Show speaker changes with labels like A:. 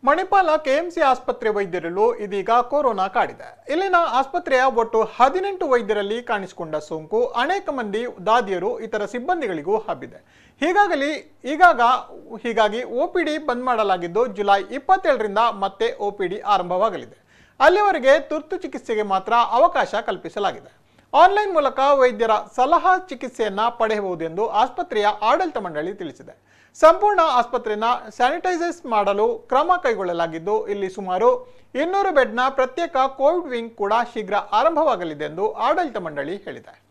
A: Manipal KMC ಆಸ್ಪತ್ರೆ ವೈದ್ಯರಲ್ಲೂ ಇದೀಗ corona ಕಾಡಿದೆ ಇಲ್ಲಿನ ಆಸ್ಪತ್ರೆಯ ಒಟ್ಟು ಹದಿನೆಂಟು ವೈದ್ಯರಲ್ಲಿ ಕಾಣಿಸಿಕೊಂಡ ಸೋಂಕು ಅನೇಕ ಮಂದಿ ದಾದಿಯರು ಇತರ ಸಿಬ್ಬಂದಿಗಳಿಗೂ ಹಬ್ಬಿದೆ ಹೀಗಾಗಲಿ ಈಗಾಗ ಹೀಗಾಗಿ ಒಪಿಡಿ ಬಂದ್ ಮಾಡಲಾಗಿದ್ದು ಜುಲೈ ಇಪ್ಪತ್ತೇಳರಿಂದ ಮತ್ತೆ ಒಪಿಡಿ ಆರಂಭವಾಗಲಿದೆ ಅಲ್ಲಿವರೆಗೆ ತುರ್ತು ಚಿಕಿತ್ಸೆಗೆ ಮಾತ್ರ ಅವಕಾಶ ಕಲ್ಪಿಸಲಾಗಿದೆ ಆನ್ಲೈನ್ ಮೂಲಕ ವೈದ್ಯರ ಸಲಹಾ ಚಿಕಿತ್ಸೆಯನ್ನ ಪಡೆಯಬಹುದು ಎಂದು ಆಸ್ಪತ್ರೆಯ ಆಡಳಿತ ಮಂಡಳಿ ತಿಳಿಸಿದೆ ಸಂಪೂರ್ಣ ಆಸ್ಪತ್ರೆನ ಸ್ಯಾನಿಟೈಸೈಸ್ ಮಾಡಲು ಕ್ರಮ ಕೈಗೊಳ್ಳಲಾಗಿದ್ದು ಇಲ್ಲಿ ಸುಮಾರು ಇನ್ನೂರು ಬೆಡ್ನ ಪ್ರತ್ಯೇಕ ಕೋವಿಡ್ ವಿಂಗ್ ಕೂಡ ಶೀಘ್ರ ಆರಂಭವಾಗಲಿದೆ ಎಂದು ಆಡಳಿತ ಮಂಡಳಿ ಹೇಳಿದೆ